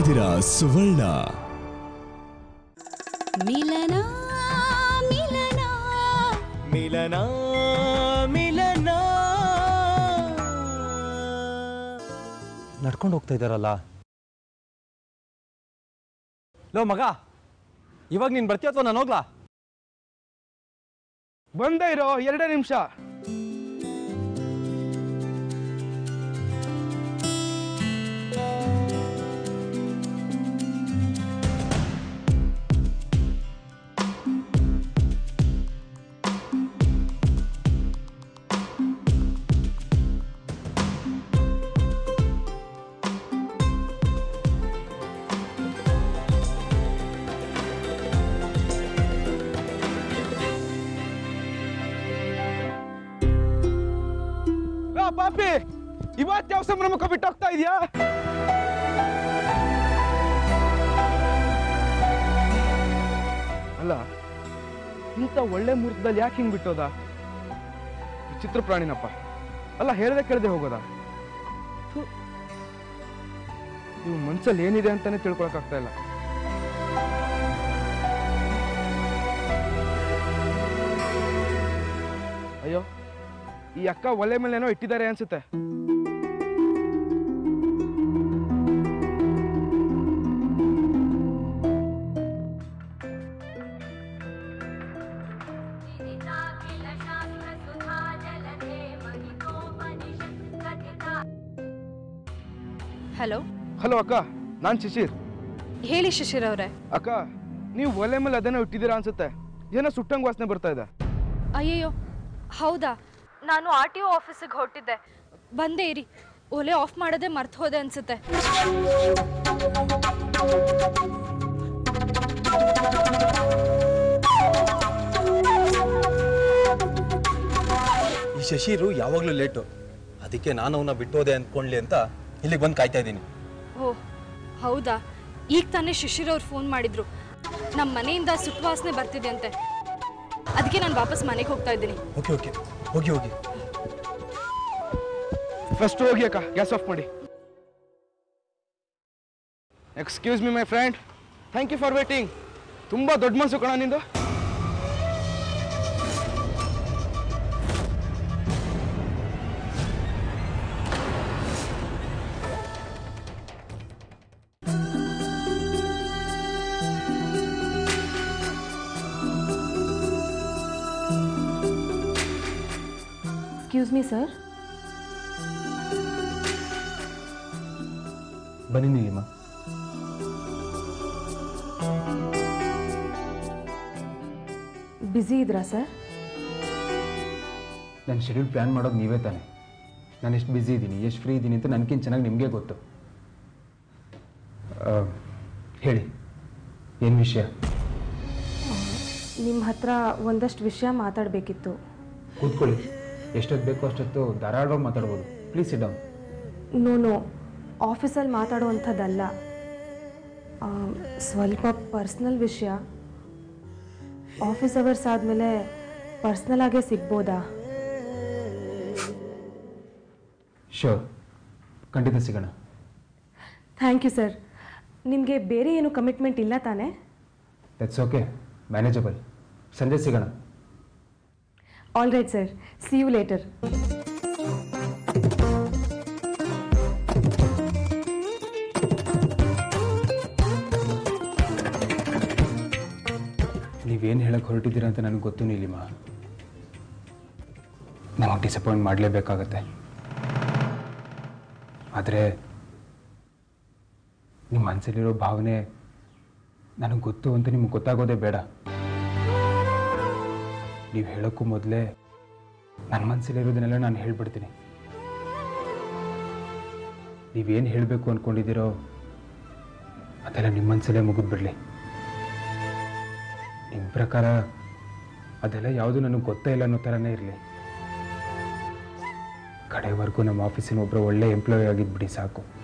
ಇದ್ದೀರಾ ಸುವರ್ಣ ಮಿಲನ ಮಿಲನ ಮಿಲನ ಮಿಲನ ನಡ್ಕೊಂಡು ಹೋಗ್ತಾ ಇದ್ದಾರಲ್ಲ ಲೋ ಮಗ ಇವಾಗ ನೀನು ಬರ್ತೀಯ ಅಥವಾ ನಾನು ಹೋಗ್ಲಾ ಬಂದೇ ಇರೋ ಎರಡೇ ನಿಮಿಷ ಲೋ, ಪಾಪಿ ಇವತ್ತು ಯಾವ ಸಂಭ್ರಮಕ್ಕೆ ಬಿಟ್ಟು ಹೋಗ್ತಾ ಇದೆಯಾ ಅಲ್ಲ ಇಂಥ ಒಳ್ಳೆ ಮುಹೂರ್ತದಲ್ಲಿ ಯಾಕೆ ಹಿಂಗ್ ಬಿಟ್ಟೋದ ವಿಚಿತ್ರ ಪ್ರಾಣಿನಪ್ಪ ಅಲ್ಲ ಹೇಳ್ದೆ ಕೇಳದೆ ಹೋಗೋದ ಥು. ಇವ್ ಮನ್ಸಲ್ಲಿ ಏನಿದೆ ಅಂತಾನೆ ತಿಳ್ಕೊಳಕ್ ಆಗ್ತಾ ಇಲ್ಲ ಅಯ್ಯೋ ಈ ಅಕ್ಕ ಒಲೆ ಮೇಲೆ ಏನೋ ಇಟ್ಟಿದ್ದಾರೆ ಅನ್ಸುತ್ತೆ ಹಲೋ ಹಲೋ ಅಕ್ಕ ನಾನ್ ಶಿಶಿರ್ ಹೇಳಿ ಶಿಶಿರ್ ಅವರೇ ಅಕ್ಕ ನೀವು ಒಲೆ ಮೇಲೆ ಅದೇನೋ ಇಟ್ಟಿದ್ದೀರಾ ಅನ್ಸುತ್ತೆ ಏನೋ ಸುಟ್ಟಂಗ್ ವಾಸನೆ ಬರ್ತಾ ಇದೆ ಅಯ್ಯಯ್ಯೋ ಹೌದಾ ನಾನು ಆರ್ ಟಿ ಒ ಆಫೀಸಿಗೆ ಹೊರಟಿದ್ದೆ ಬಂದೇ ಇರಿ ಒಲೆ ಆಫ್ ಮಾಡೋದೇ ಮರ್ತು ಹೋದೆ ಅನ್ಸುತ್ತೆ ಈ ಶಶಿರು ಯಾವಾಗಲೂ ಲೇಟು ಅದಕ್ಕೆ ನಾನು ಅವನ್ನ ಬಿಟ್ಟೋದೆ ಅಂದ್ಕೊಂಡ್ಲಿ ಅಂತ ಇಲ್ಲಿಗೆ ಬಂದು ಕಾಯ್ತಾ ಇದ್ದೀನಿ ಓ ಹೌದಾ ಈಗ ತಾನೇ ಶಿಶಿರ್ ಅವ್ರು ಫೋನ್ ಮಾಡಿದ್ರು ನಮ್ಮ ಮನೆಯಿಂದ ಸುಟ್ವಾಸನೆ ಬರ್ತಿದೆ ಅಂತೆ ಅದಕ್ಕೆ ನಾನು ವಾಪಸ್ ಮನೆಗೆ ಹೋಗ್ತಾ ಇದ್ದೀನಿ ಓಕೆ ಓಕೆ ಹೋಗಿ ಹೋಗಿ ಫಸ್ಟ್ ಹೋಗಿ ಅಕ್ಕ ಗ್ಯಾಸ್ ಆಫ್ ಮಾಡಿ excuse me my friend thank you for waiting ತುಂಬಾ ದೊಡ್ಡ ಮನಸ್ಸು ಕಣ ನಿಂದು ಎಕ್ಸ್ಕ್ಯೂಸ್ ಮೀ ಸರ್ ಬನ್ನಿ ನೀಲಿಮ ಬ್ಯುಸಿ ಇದ್ರಾ ಸರ್ ನನ್ನ ಶೆಡ್ಯೂಲ್ ಪ್ಲ್ಯಾನ್ ಮಾಡೋದು ನೀವೇ ತಾನೆ ನಾನು ಎಷ್ಟು ಬ್ಯುಸಿ ಇದ್ದೀನಿ ಎಷ್ಟು ಫ್ರೀ ಇದ್ದೀನಿ ಅಂತ ನನಗಿಂತ ಚೆನ್ನಾಗಿ ನಿಮಗೆ ಗೊತ್ತು ಆ, ಹೇಳಿ ಏನು ವಿಷಯ ನಿಮ್ಮ ಹತ್ರ ಒಂದಷ್ಟು ವಿಷಯ ಮಾತಾಡಬೇಕಿತ್ತು ಕೂತ್ಕೊಳ್ಳಿ ಎಷ್ಟೊತ್ತು ಬೇಕೋ ಅಷ್ಟೊತ್ತು ಧಾರಾಳವಾಗಿ ಮಾತಾಡ್ಬೋದು ಪ್ಲೀಸ್ ಇಡಮ್ ನೋ ನೋ ಆಫೀಸಲ್ಲಿ ಮಾತಾಡುವಂಥದ್ದಲ್ಲ ಆ, ಸ್ವಲ್ಪ ಪರ್ಸ್ನಲ್ ವಿಷಯ ಆಫೀಸ್ ಅವರ್ಸ್ ಆದಮೇಲೆ ಪರ್ಸ್ನಲ್ ಆಗೇ ಸಿಗ್ಬೋದಾ ಶೋರ್ ಖಂಡಿತ ಸಿಗೋಣ ಥ್ಯಾಂಕ್ ಯು ಸರ್ ನಿಮಗೆ ಬೇರೆ ಏನು ಕಮಿಟ್ಮೆಂಟ್ ಇಲ್ಲ ತಾನೇ ದಟ್ಸ್ ಓಕೆ ಮ್ಯಾನೇಜಬಲ್ ಸಂಜೆ ಸಿಗೋಣ all right sir see you later ನೀವೇನು ಹೇಳಕ್ಕೆ ಹೊರಟಿದ್ದೀರಾ ಅಂತ ನನಗೆ ಗೊತ್ತು ನೀಲಿಮ ನಮಗೆ ಡಿಸಪಾಯಿಂಟ್ ಮಾಡಲೇಬೇಕಾಗತ್ತೆ ಆದರೆ ನಿಮ್ಮ ಮನಸ್ಸಲ್ಲಿರೋ ಭಾವನೆ ನನಗೆ ಗೊತ್ತು ಅಂತ ನಿಮ್ಗೆ ಗೊತ್ತಾಗೋದೇ ಬೇಡ ನೀವು ಹೇಳೋಕ್ಕೂ ಮೊದಲೇ ನನ್ನ ಮನಸ್ಸಲ್ಲಿರೋದನ್ನೆಲ್ಲ ನಾನು ಹೇಳ್ಬಿಡ್ತೀನಿ ನೀವೇನು ಹೇಳಬೇಕು ಅಂದ್ಕೊಂಡಿದ್ದೀರೋ ಅದೆಲ್ಲ ನಿಮ್ಮ ಮನಸ್ಸಲ್ಲೇ ಮುಗಿದ್ಬಿಡ್ಲಿ ನಿಮ್ಮ ಪ್ರಕಾರ ಅದೆಲ್ಲ ಯಾವುದು ನನಗೆ ಗೊತ್ತೇ ಇಲ್ಲ ಅನ್ನೋ ಥರನೇ ಇರಲಿ ಕಡೆವರೆಗೂ ನಮ್ಮ ಆಫೀಸಿನ ಒಬ್ಬರು ಒಳ್ಳೆ ಎಂಪ್ಲಾಯ್ ಆಗಿದ್ಬಿಡಿ ಸಾಕು